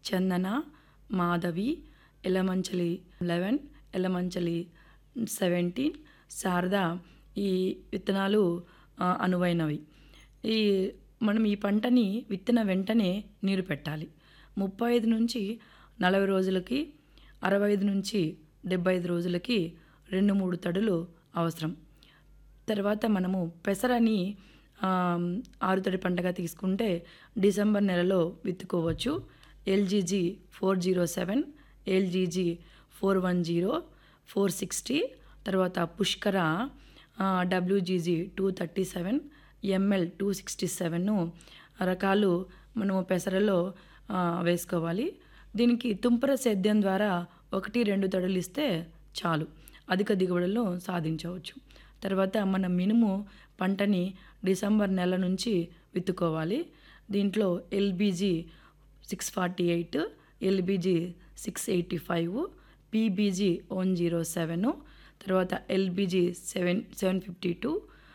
చందన Madhavi Elamanchili eleven Elamanchili seventeen Sharada ఈ విత్తనాలు ఆ, అనువైనవి ఈ మనం ఈ పంటని విత్తిన వెంటనే నీరు పెట్టాలి ముప్పై ఐదు నుంచి నలభై రోజులకి అరవై ఐదు నుంచి డెబ్బై ఐదు రోజులకి రెండు మూడు తడులు అవసరం తర్వాత మనము పెసరని ఆమ్, ఆరుతడి పంటగా తీసుకుంటే డిసెంబర్ నెలలో విత్తుకోవచ్చు LGG four zero seven LGG four one zero four sixty తర్వాత Pushkara WGG two thirty seven ML two sixty seven రకాలు మనము పెసరలో ఆ, వేసుకోవాలి దీనికి తుంపర సేద్యం ద్వారా ఒకటి రెండు తడులు ఇస్తే చాలు అధిక దిగుబడులను సాధించవచ్చు తర్వాత మన మినుము పంటని డిసెంబర్ నెల నుంచి విత్తుకోవాలి దీంట్లో LBG six forty eight LBG six eighty five PBG one zero seven తర్వాత LBG seven seven fifty two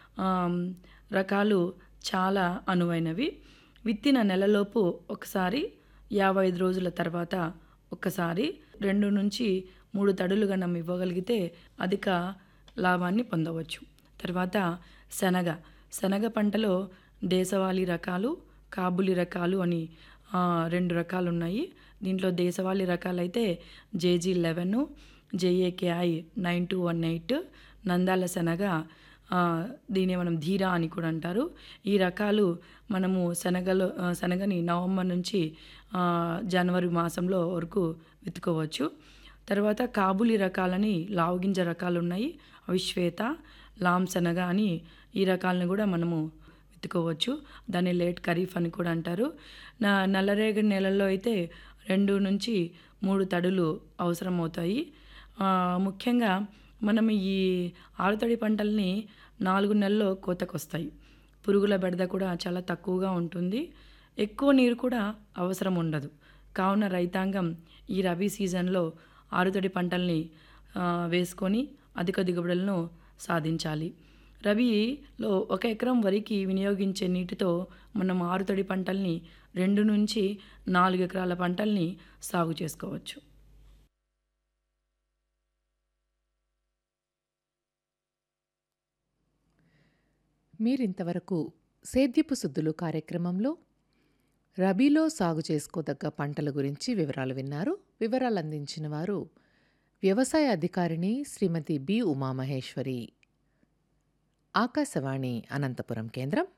రకాలు చాలా అనువైనవి విత్తిన నెలలోపు ఒకసారి యాభై ఐదు రోజుల తర్వాత ఒక్కసారి రెండు నుంచి మూడు తడులుగా మనం ఇవ్వగలిగితే అధిక లాభాన్ని పొందవచ్చు తర్వాత శనగ శనగ పంటలో దేశవాళీ రకాలు కాబులి రకాలు అని ఆ, రెండు రకాలు ఉన్నాయి దీంట్లో దేశవాళీ రకాలైతే JG eleven JAKI nine two one eight నందాల శనగ ఆ, దీన్ని మనం ధీరా అని కూడా అంటారు ఈ రకాలు మనము శనగలో ఆ, శనగని నవంబర్ నుంచి ఆ, జనవరి మాసంలో వరకు విత్తుకోవచ్చు తర్వాత కాబూలి రకాలని లావుగింజ రకాలు ఉన్నాయి అవి శ్వేత లామ్ శనగ అని ఈ రకాలను కూడా మనము విత్తుకోవచ్చు దాన్ని లేట్ ఖరీఫ్ అని కూడా అంటారు నా నల్లరేగడి నెలల్లో అయితే రెండు నుంచి మూడు తడులు అవసరం అవుతాయి ఆ, ముఖ్యంగా మనం ఈ ఆరుతడి పంటల్ని నాలుగు నెలల్లో కోతకొస్తాయి పురుగుల బెడద కూడా చాలా తక్కువగా ఉంటుంది ఎక్కువ నీరు కూడా అవసరం ఉండదు కావున రైతాంగం ఈ రబీ సీజన్లో ఆరుతడి పంటల్ని ఆ, వేసుకొని అధిక దిగుబడులను సాధించాలి రబీలో ఒక ఎకరం వరికి వినియోగించే నీటితో మనం ఆరుతడి పంటల్ని రెండు నుంచి నాలుగు ఎకరాల పంటల్ని సాగు చేసుకోవచ్చు మీరింతవరకు సేద్యపు సుద్దులు కార్యక్రమంలో రబీలో సాగు చేసుకోదగ్గ పంటల గురించి వివరాలు విన్నారు వివరాలు అందించిన వారు వ్యవసాయ అధికారిణి శ్రీమతి బి ఉమామహేశ్వరి ఆకాశవాణి అనంతపురం కేంద్రం